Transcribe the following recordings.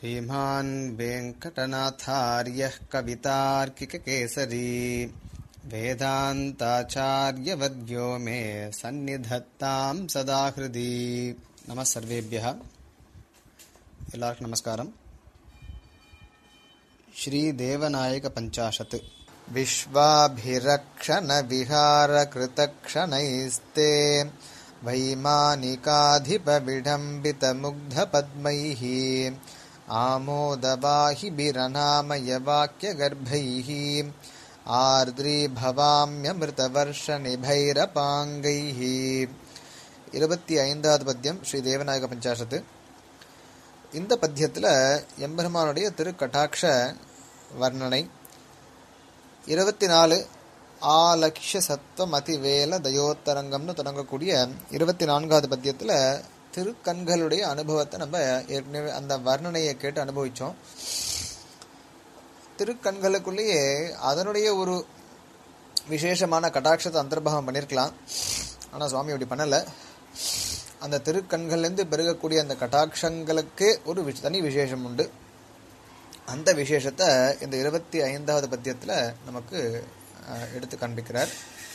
श्रीमान् वेङ्कटनाथार्यः कवितार्किककेसरी वेदान्ताचार्यवर्यो मे सन्निधत्तां सदा हृदि नमः सर्वेभ्यः எல்லாருக்கும் நமஸ்காரம் श्रीदेवनायकपञ्चाशत् विश्वाभिरक्षणविहारकृतक्षणैस्ते वैमानिकाधिपविडम्बितमुग्धपद्मैः आमोदवाहिभिरनामयवाक्यगर्भैः आर्द्रीभवाम्यमृतवर्षनिभैरपाङ्गैः இருபத்தி ஐந்தாவது பத்தியம் ஸ்ரீ தேவநாயக பஞ்சாசத்து இந்த பத்தியத்தில் எம்பெருமானுடைய திரு கட்டாட்ச வர்ணனை இருபத்தி நாலு ஆலக்ஷ சத்வம் அதிவேல தயோத்தரங்கம்னு தொடங்கக்கூடிய இருபத்தி நான்காவது பத்தியத்தில் திருக்கண்களுடைய அனுபவத்தை நம்ம ஏற்கனவே அந்த வர்ணனையை கேட்டு அனுபவித்தோம் திருக்கண்களுக்குள்ளேயே அதனுடைய ஒரு விசேஷமான கட்டாட்சத்தை அந்தர்பாகம் பண்ணியிருக்கலாம் ஆனால் சுவாமி அப்படி பண்ணலை அந்த திருக்கண்கள்லேருந்து பெருகக்கூடிய அந்த கட்டாட்சங்களுக்கு ஒரு விஷ- தனி விசேஷம் உண்டு அந்த விசேஷத்தை இந்த இருபத்தி ஐந்தாவது பத்தியத்தில் நமக்கு அஹ், எடுத்து காண்பிக்கிறார்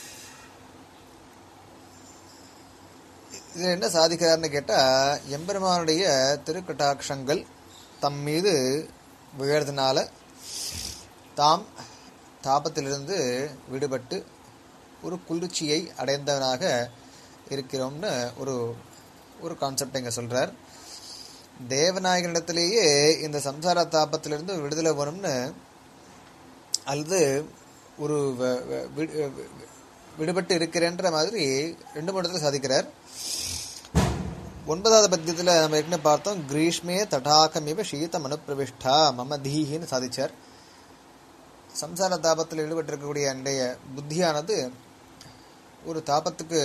இது என்ன சாதிக்கிறார்னு கேட்டால் எம்பெருமானுடைய திருக்கட்டாட்சங்கள் தம் மீது விழுறதுனால தாம் தாபத்திலிருந்து விடுபட்டு ஒரு குளிர்ச்சியை அடைந்தவனாக இருக்கிறோம்னு ஒரு ஒரு கான்செப்ட் இங்கே சொல்கிறார் தேவநாயகனிடத்திலேயே இந்த சம்சார தாபத்திலிருந்து விடுதலை வேணும்னு அல்லது ஒரு வ- வ- வி- வி- விடுபட்டு இருக்கிறேன்ற மாதிரி ரெண்டு மூணு இடத்துல சாதிக்கிறார் ஒன்பதாவது பத்தியத்தில் நம்ம ஏற்கனவே பார்த்தோம் கிரீஷ்மே தடாகமிவ சீதம் அனுப்பிரவிஷ்டா மம தீஹின்னு சாதிச்சார் சம்சார தாபத்தில் ஈடுபட்டிருக்கக்கூடிய என்னுடைய புத்தியானது ஒரு தாபத்துக்கு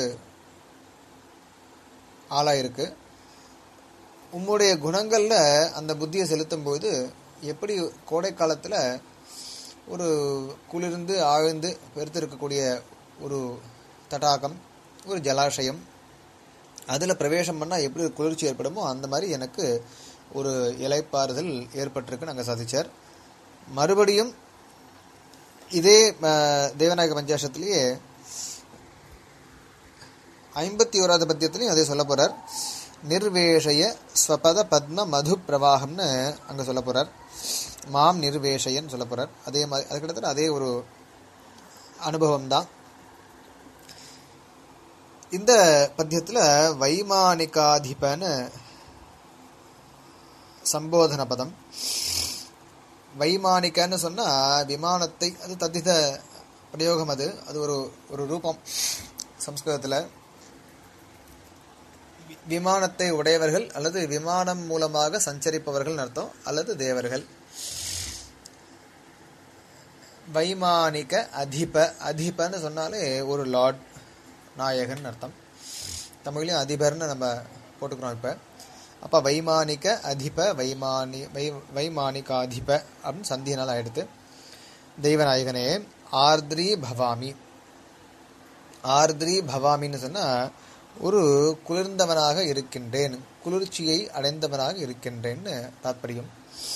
ஆளாயிருக்கு உம்முடைய குணங்களில் அந்த புத்தியை செலுத்தும் போது எப்படி கோடை காலத்தில் ஒரு குளிர்ந்து ஆழ்ந்து பெருத்து இருக்கக்கூடிய ஒரு தடாகம் ஒரு ஜலாஷயம் அதில் பிரவேசம் பண்ணால் எப்படி ஒரு குளிர்ச்சி ஏற்படுமோ அந்த மாதிரி எனக்கு ஒரு இலைப்பாறுதல் ஏற்பட்டிருக்கு நாங்கள் சாதிச்சார் மறுபடியும் இதே அஹ், தேவநாயக பஞ்சாசத்திலேயே ஐம்பத்தி ஓராவது பத்தியத்திலையும் அதே சொல்ல போறார் நிர்வேஷய ஸ்வபத பத்ம மது பிரவாகம்னு அங்க சொல்ல போறார் மாம் நிர்வேஷயன்னு சொல்ல போறார் அதே மாதிரி அது கிட்டத்தட்ட அதே ஒரு அனுபவம் தான் இந்த பத்தியத்துல வைமானிகாதிபன்னு சம்போதன பதம் வைமானிகன்னு சொன்னா விமானத்தை அது தத்தித பிரயோகம் அது அது ஒரு ஒரு ரூபம் சம்ஸ்கிருதத்தில் வி- விமானத்தை உடையவர்கள் அல்லது விமானம் மூலமாக சஞ்சரிப்பவர்கள் அர்த்தம் அல்லது தேவர்கள் வைமானிக அதிப அதிபன்னு சொன்னாலே ஒரு லார்ட் நாயகன் அர்த்தம் தமிழ்லையும் அதிபர்னு நம்ம போட்டுக்கிறோம் இப்போ அப்போ வைமானிக அதிப வைமானி வை வைமானிகாதிப அப்படின்னு சந்தியினால் ஆயிடுத்து தெய்வநாயகனே ஆர்திரி பவாமி ஆர்திரி பவாமின்னு சொன்னால் ஒரு குளிர்ந்தவனாக இருக்கின்றேன் குளிர்ச்சியை அடைந்தவனாக இருக்கின்றேன்னு தாத்பரியம்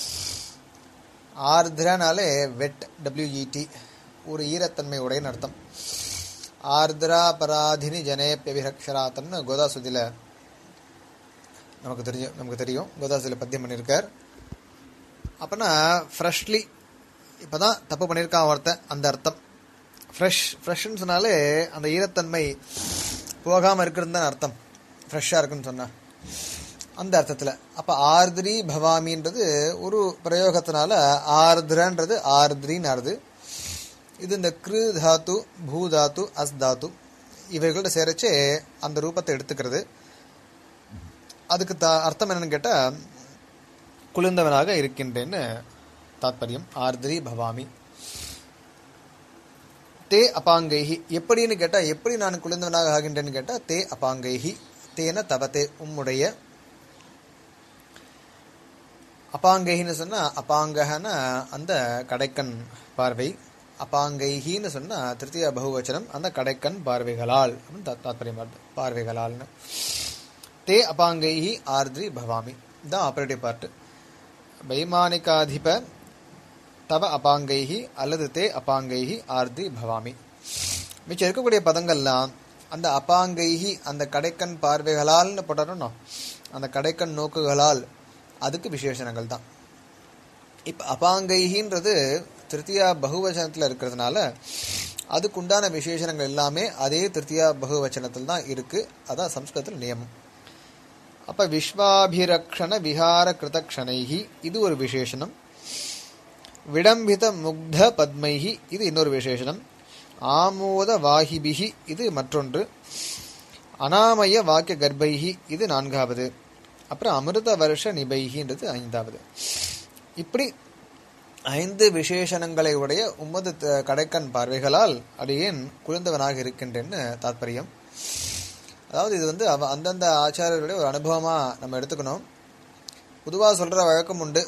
ஆர்திரனாலே வெட் டபிள்யூஇடி ஒரு ஈரத்தன்மை உடையன்னு அர்த்தம் ஆர்திரா பராதினி ஜனேப்பியபிரக்ஷராத்தம்னு கோதாசுதியில் நமக்கு தெரியும் நமக்கு தெரியும் கோதாசுதியில் பத்தியம் பண்ணியிருக்கார் அப்போனா ஃப்ரெஷ்லி இப்போ தான் தப்பு பண்ணியிருக்கான் ஒருத்தன் அந்த அர்த்தம் ஃப்ரெஷ் ஃப்ரெஷ்ன்னு சொன்னாலே அந்த ஈரத்தன்மை போகாமல் இருக்கிறது தான் அர்த்தம் ஃப்ரெஷ்ஷாக இருக்குன்னு சொன்னா அந்த அர்த்தத்தில் அப்போ ஆர்திரி பவாமின்றது ஒரு பிரயோகத்தினால ஆர்திரன்றது ஆர்திரின்னு ஆறுது இது இந்த கிரு தாத்து பூ தாத்து அஸ் தாத்து இவைகள்ட்ட சேரச்சே அந்த ரூபத்தை எடுத்துக்கிறது அதுக்கு த அர்த்தம் என்னன்னு கேட்டால் குளிர்ந்தவனாக இருக்கின்றேன்னு தாத்பரியம் ஆர்திரி பவாமி தே அபாங்கைஹி எப்படின்னு கேட்டால் எப்படி நான் குளிர்ந்தவனாக ஆகின்றேன்னு கேட்டால் தே அபாங்கைஹி தேன தவத்தே உம்முடைய அபாங்கைன்னு சொன்னால் அபாங்ககன்னா அந்த கடைக்கண் பார்வை அபாங்கைஹின்னு சொன்னால் திருத்திய பகுவச்சனம் அந்த கடைக்கண் பார்வைகளால் அப்படின்னு தா- தாத்பரியம் வருது பார்வைகளால்னு தே அபாங்கைஹி ஆர்திரி பவாமி இதுதான் ஆப்ரேட்டிவ் பார்ட்டு வைமானிகாதிப தவ அபாங்கைஹி அல்லது தே அபாங்கைஹி ஆர்தி பவாமி மிச்சம் இருக்கக்கூடிய பதங்கள்லாம் அந்த அபாங்கைஹி அந்த கடைக்கண் பார்வைகளால்னு போட்டோம் அந்த கடைக்கண் நோக்குகளால் அதுக்கு விசேஷணங்கள் தான் இப்போ அபாங்கைகின்றது திருத்தியா பகுவச்சனத்தில் இருக்கிறதுனால அதுக்குண்டான விசேஷணங்கள் எல்லாமே அதே திருத்தியா பகுவச்சனத்தில் தான் இருக்கு அதான் சம்ஸ்கிருதத்தில் நியமம் அப்ப விஸ்வாபிரக்ஷண விஹார கிருதக்ஷணைஹி இது ஒரு விசேஷனம் விடம்பித முக்த பத்மைஹி இது இன்னொரு விசேஷனம் ஆமோத வாஹிபிஹி இது மற்றொன்று அனாமய வாக்கிய கர்ப்பைஹி இது நான்காவது அப்புறம் அமிர்த வருஷ நிபைகின்றது ஐந்தாவது இப்படி ஐந்து விசேஷணங்களை உடைய உமது த- கடைக்கண் பார்வைகளால் அடியேன் குளிர்ந்தவனாக இருக்கின்றேன்னு தாத்பரியம் அதாவது இது வந்து அவ அந்தந்த ஆச்சாரியர்களுடைய ஒரு அனுபவமா நம்ம எடுத்துக்கணும் பொதுவாக சொல்ற வழக்கம் உண்டு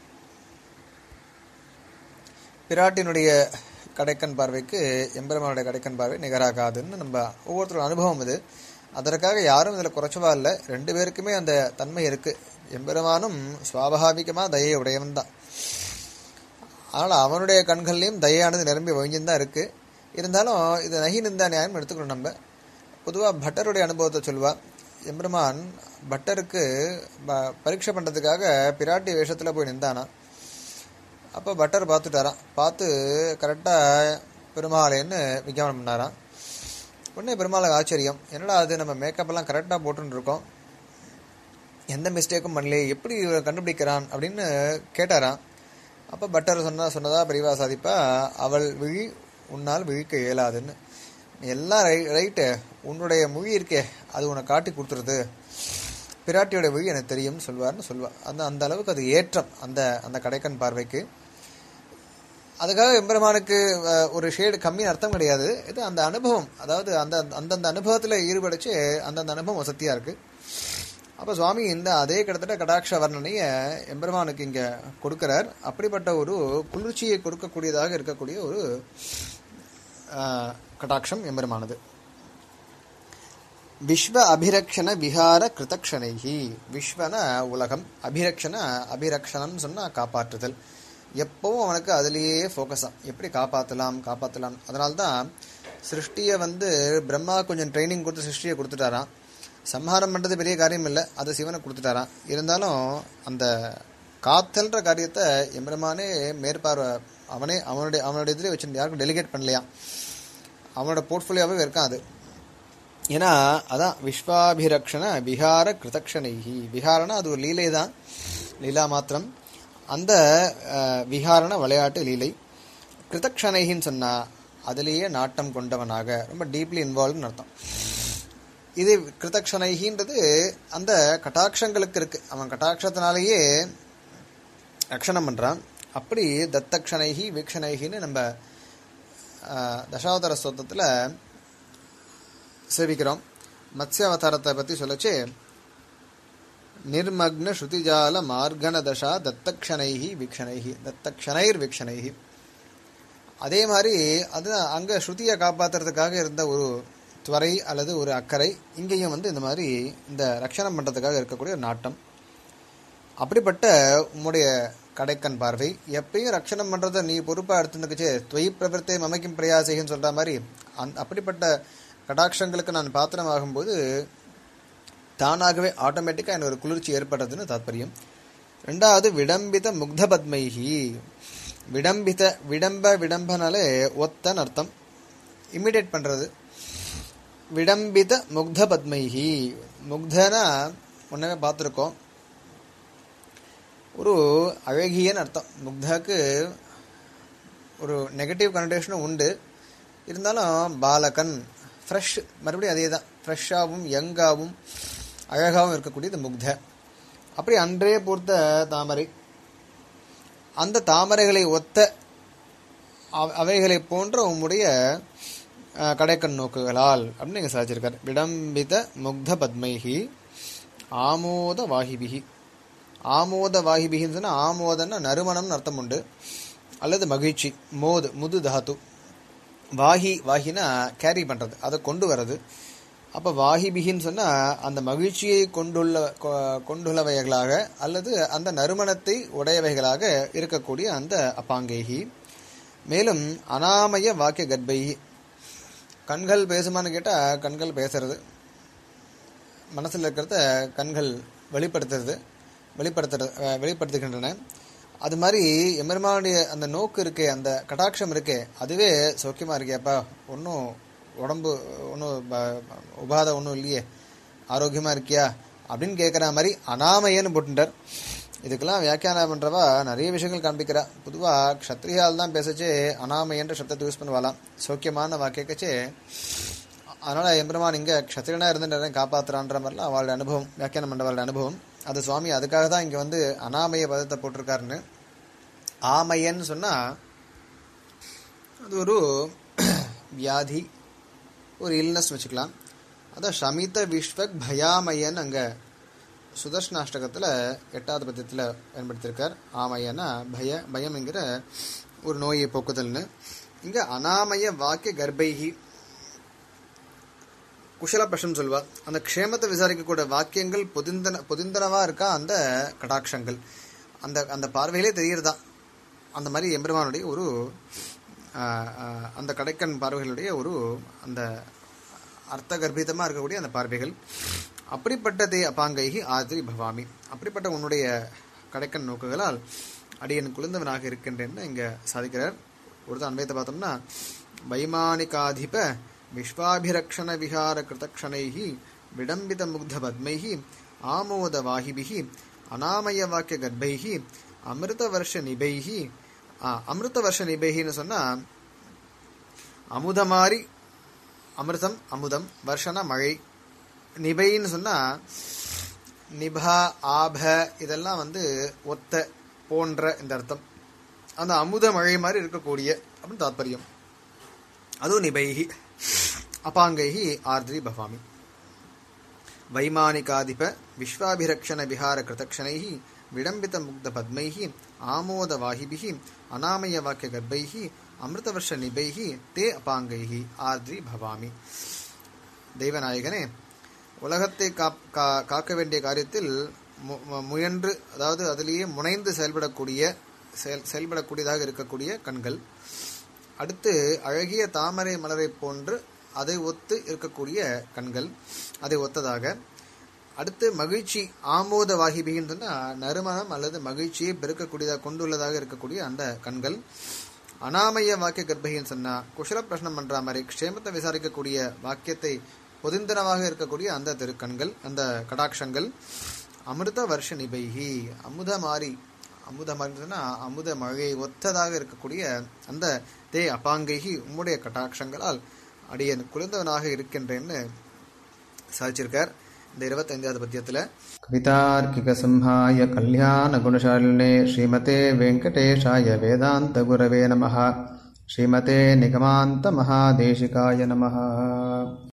பிராட்டினுடைய கடைக்கண் பார்வைக்கு எம்பெருமானுடைய கடைக்கண் பார்வை நிகராகாதுன்னு நம்ம ஒவ்வொருத்தரோட அனுபவம் இது அதற்காக யாரும் இதில் குறைச்சவா இல்லை ரெண்டு பேருக்குமே அந்த தன்மை இருக்கு எம்பெருமானும் சுவாபாவிகமாக தயை உடையவன் தான் ஆனால் அவனுடைய கண்கள்லையும் தயானது நிரம்பி வழிஞ்சுன்னு இருக்கு இருந்தாலும் இது நகி நிந்தா நியாயம் எடுத்துக்கணும் நம்ம பொதுவாக பட்டருடைய அனுபவத்தை சொல்வா எம்பெருமான் பட்டருக்கு ப- பரீட்சை பண்ணுறதுக்காக பிராட்டி வேஷத்தில் போய் நின்றானா அப்போ பட்டர் பார்த்துட்டாராம் பார்த்து கரெக்டாக பெருமாளேன்னு விஞ்ஞாபனம் பண்ணாராம் உடனே பெருமாளுக்கு ஆச்சரியம் என்னடா அது நம்ம மேக்கப் எல்லாம் கரெக்டாக போட்டுன்னு இருக்கோம் எந்த மிஸ்டேக்கும் பண்ணலையே எப்படி இவன் கண்டுபிடிக்கிறான் அப்படின்னு கேட்டாராம் அப்போ பட்டர் சொன்னா சொன்னதா பெரியவா சாதிப்பா அவள் விழி உன்னால் விழிக்க இயலாதுன்னு நீ எல்லாம் ரை ரைட்டு உன்னுடைய மொழி இருக்கே அது உன்னை காட்டி கொடுத்துருது பிராட்டியோட விழி எனக்கு தெரியும்னு சொல்வார்னு சொல்வா அந்த அந்த அளவுக்கு அது ஏற்றம் அந்த அந்த கடைக்கண் பார்வைக்கு அதுக்காக எம்பெருமானுக்கு அஹ், ஒரு ஷேடு கம்மின்னு அர்த்தம் கிடையாது இது அந்த அனுபவம் அதாவது அந்த அந்தந்த அனுபவத்தில் ஈடுபடுச்சு அந்தந்த அனுபவம் வசதியாக இருக்கு அப்போ சுவாமி இந்த அதே கிட்டத்தட்ட கடாட்ச வர்ணனையை எம்பெருமானுக்கு இங்க கொடுக்கிறார் அப்படிப்பட்ட ஒரு குளிர்ச்சியை கொடுக்கக்கூடியதாக இருக்கக்கூடிய ஒரு ஆஹ், கடாட்சம் எம்பெருமானது விஸ்வ அபிரக்ஷண விஹார கிருதக்ஷணைகி விஸ்வன உலகம் அபிரக்ஷண அபிரக்ஷணம் சொன்னா காப்பாற்றுதல் எப்பவும் அவனுக்கு அதுலேயே ஃபோக்கஸ் எப்படி காப்பாற்றலாம் காப்பாற்றலாம் அதனால்தான் சிருஷ்டியை வந்து பிரம்மா கொஞ்சம் ட்ரைனிங் கொடுத்து சிருஷ்டியை கொடுத்துட்டாராம் சம்ஹாரம் பண்ணுறது பெரிய காரியம் இல்லை அது சிவனை கொடுத்துட்டாராம் இருந்தாலும் அந்த காத்தல்ன்ற காரியத்தை எம்பெருமானே மேற்பார்வை அவனே அவனுடைய அவனுடைய இதிலே வச்சிருந்து யாருக்கும் டெலிகேட் பண்ணலையாம் அவனோட போர்ட்ஃபோலியோவே இருக்கான் அது ஏன்னா அதான் விஸ்வாபிரக்ஷண விஹார கிருதக்ஷணைஹி விஹாரனா அது ஒரு லீலை தான் லீலா மாத்திரம் அந்த அஹ், விஹாரண விளையாட்டு லீலை கிருதக்ஷணைகின்னு சொன்னா அதிலேயே நாட்டம் கொண்டவனாக ரொம்ப டீப்லி இன்வால்வ்னு அர்த்தம் இது கிருதக்ஷணைகின்றது அந்த கட்டாட்சங்களுக்கு இருக்கு அவன் கட்டாட்சத்தினாலேயே ரக்ஷணம் பண்றான் அப்படி தத்தக்ஷணைகி வீக்ஷணைகின்னு நம்ம அஹ், தசாவதார ஸ்தோத்திரத்தில் சேவிக்கிறோம் மத்ஸ்ய அவதாரத்தை பற்றி சொல்லச்சு நிர்மக்ன ஸ்ருதிஜால மார்கண தசா தத்தக்ஷணைஹி வீக்ஷணைஹி தத்தக்ஷணைர் வீக்ஷணைஹி அதே மாதிரி அது அங்கே ஸ்ருதியை காப்பாத்துறதுக்காக இருந்த ஒரு துவரை அல்லது ஒரு அக்கறை இங்கேயும் வந்து இந்த மாதிரி இந்த ரக்ஷணம் பண்ணுறதுக்காக இருக்கக்கூடிய ஒரு நாட்டம் அப்படிப்பட்ட உம்முடைய கடைக்கண் பார்வை எப்பயும் ரட்சணம் பண்றதை நீ பொறுப்பா எடுத்துனுக்குச்சே துவை பிரவர்த்தே மமைக்கும் பிரயாசிகன்னு சொல்ற மாதிரி அந் அப்படிப்பட்ட கடாட்சங்களுக்கு நான் பாத்திரமாகும்போது தானாகவே ஆட்டோமேட்டிக்காக எனக்கு ஒரு குளிர்ச்சி ஏற்படுறதுன்னு தாத்பரியம் ரெண்டாவது விடம்பித முக்த பத்மைஹி விடம்பித விடம்ப விடம்பனாலே ஒத்தன் அர்த்தம் இமிடேட் பண்றது விடம்பித முக்த பத்மைஹி முக்தனா முன்னமே பார்த்துருக்கோம் ஒரு அழகியன்னு அர்த்தம் முக்தாக்கு ஒரு நெகட்டிவ் கனடேஷனும் உண்டு இருந்தாலும் பாலகன் ஃப்ரெஷ் மறுபடியும் அதே தான் ஃப்ரெஷ்ஷாகவும் யங்காகவும் அழகாகவும் இருக்கக்கூடியது முக்த அப்படி அன்றே பூர்த்த தாமரை அந்த தாமரைகளை ஒத்த அவ- அவைகளை போன்ற உம்முடைய அஹ், கடைக்கண் நோக்குகளால் அப்படின்னு நீங்க சாதிச்சிருக்காரு விடம்பித முக்த பத்மைஹி ஆமோத வாகிபிகி ஆமோத வாகிபிகின்னு சொன்னா ஆமோதன்னா நறுமணம்னு அர்த்தம் உண்டு அல்லது மகிழ்ச்சி மோது முது தாத்து வாஹி வாஹினா கேரி பண்றது அதை கொண்டு வர்றது அப்ப வாஹிபிகின்னு சொன்னா அந்த மகிழ்ச்சியை கொண்டுள்ள கொ- கொண்டுள்ளவைகளாக அல்லது அந்த நறுமணத்தை உடையவைகளாக இருக்கக்கூடிய அந்த அப்பாங்கேகி மேலும் அனாமய வாக்கிய கர்ப்பைகி கண்கள் பேசுமான்னு கேட்டா கண்கள் பேசுறது மனசுல இருக்கிறத கண்கள் வெளிப்படுத்துறது வெளிப்படுத்துறது அஹ், வெளிப்படுத்துகின்றன அது மாதிரி எம்பெருமானுடைய அந்த நோக்கு இருக்கே அந்த கடாட்சம் இருக்கே அதுவே சௌக்கியமா இருக்கேப்பா ஒன்றும் உடம்பு ஒன்றும் உபாதை ஒன்றும் இல்லையே ஆரோக்கியமா இருக்கியா அப்படின்னு கேட்குற மாதிரி அனாமையன்னு போட்டுட்டார் இதுக்கெல்லாம் வியாக்கியானம் பண்றவா நிறைய விஷயங்கள் காண்பிக்கிறா பொதுவா க்ஷத்ரியால் தான் பேசச்சே அனாமையன்ற சப்தத்தை யூஸ் பண்ணுவாளாம் சௌக்கியமான வாக்கியக்கச்சே அதனால எம்பெருமான் இங்க க்ஷத்திரனா இருந்து நிறைய காப்பாத்துறான்ற மாதிரிலாம் அவளோட அனுபவம் வியாக்கியானம் பண்றவளோட அனுபவம் அது சுவாமி அதுக்காக தான் இங்க வந்து அனாமய பதத்தை போட்டிருக்காருன்னு ஆமையன்னு சொன்னா அது ஒரு வியாதி ஒரு இல்னஸ் வச்சுக்கலாம் அதான் ஷமித விஸ்வக் பயாமயன் அங்க சுதர்ஷனாஷ்டகத்துல எட்டாவது பத்தியத்துல பயன்படுத்தியிருக்கார் ஆமையனா பய பயம்ங்கிற ஒரு நோயை போக்குதல்னு இங்க அனாமய வாக்கிய கர்ப்பைகி குஷல பிரஷ்னம் சொல்வா அந்த க்ஷேமத்தை விசாரிக்கக்கூடிய வாக்கியங்கள் பொதிந்தன பொதிந்தனவா இருக்கா அந்த கடாட்சங்கள் அந்த அந்த பார்வையிலே தெரியறதா அந்த மாதிரி எம்பெருமானுடைய ஒரு ஆஹ், ஆஹ், அந்த கடைக்கண் பார்வைகளுடைய ஒரு அந்த அர்த்த கர்ப்பிதமா இருக்கக்கூடிய அந்த பார்வைகள் அப்படிப்பட்டதே அப்பாங்கைகி ஆதிரி பவாமி அப்படிப்பட்ட உன்னுடைய கடைக்கண் நோக்குகளால் அடியன் குளிர்ந்தவனாக இருக்கின்றேன்னு இங்க சாதிக்கிறார் ஒரு அன்வயத்தை பார்த்தோம்னா வைமானிகாதிப விஸ்வாபிரக்ஷண விஹார கிருதக்ஷணைஹி விடம்பித முக்த பத்மைஹி ஆமோத வாஹிபிஹி அனாமய வாக்கிய கர்ப்பைஹி அமிர்த வருஷ நிபைஹி ஆ, அமிர்த வருஷ நிபைஹின்னு சொன்னா அமுத மாதிரி அமிர்தம் அமுதம் வருஷனா மழை நிபைன்னு சொன்னா நிபா ஆப இதெல்லாம் வந்து ஒத்த போன்ற இந்த அர்த்தம் அந்த அமுத மழை மாதிரி இருக்கக்கூடிய அப்படின்னு தாத்பரியம் அதுவும் நிபைஹி அபாங்கைஹி ஆர்திரி பவாமி வைமானிகாதிப விஸ்வாபிரக்ஷண விஹார கிருதக்ஷணைஹி விடம்பித முக்த பத்மைஹி ஆமோத வாஹிபிஹி அனாமய வாக்கிய கர்ப்பைஹி அமிர்தவர்ஷ நிபைஹி தே அபாங்கைஹி ஆர்திரி பவாமி தெய்வநாயகனே உலகத்தை காப்- கா- காக்க வேண்டிய காரியத்தில் மு- மு- முயன்று அதாவது அதிலேயே முனைந்து செயல்படக்கூடிய செயல் செயல்படக்கூடியதாக இருக்கக்கூடிய கண்கள் அடுத்து அழகிய தாமரை மலரை போன்று அதை ஒத்து இருக்கக்கூடிய கண்கள் அதை ஒத்ததாக அடுத்து மகிழ்ச்சி ஆமோத வாகிபின்னு சொன்னா நறுமணம் அல்லது மகிழ்ச்சியை பெருக்கக்கூடியதாக கொண்டுள்ளதாக இருக்கக்கூடிய அந்த கண்கள் அனாமய வாக்கிய கர்ப்பகின்னு சொன்னா குஷல பிரஷ்னம் பண்ற மாதிரி க்ஷேமத்தை விசாரிக்கக்கூடிய வாக்கியத்தை பொதிந்தனவாக இருக்கக்கூடிய அந்த திருக்கண்கள் அந்த கடாட்சங்கள் அமிர்த வருஷ நிபைகி அமுத மாறி அமுத மாறி சொன்னா அமுத மழையை ஒத்ததாக இருக்கக்கூடிய அந்த தே அபாங்கைகி உம்முடைய கட்டாட்சங்களால் அடியன் குளிர்ந்தவனாக இருக்கின்றேன்னு சாதிச்சிருக்கார் இந்த இருபத்தைந்தாவது பத்தியத்துல कवितार्किकसंहाय कल्याणगुणशालिने श्रीमते वेङ्कटेशाय वेदान्तगुरवे नमः श्रीमते निगमान्तमहादेशिकाय नमः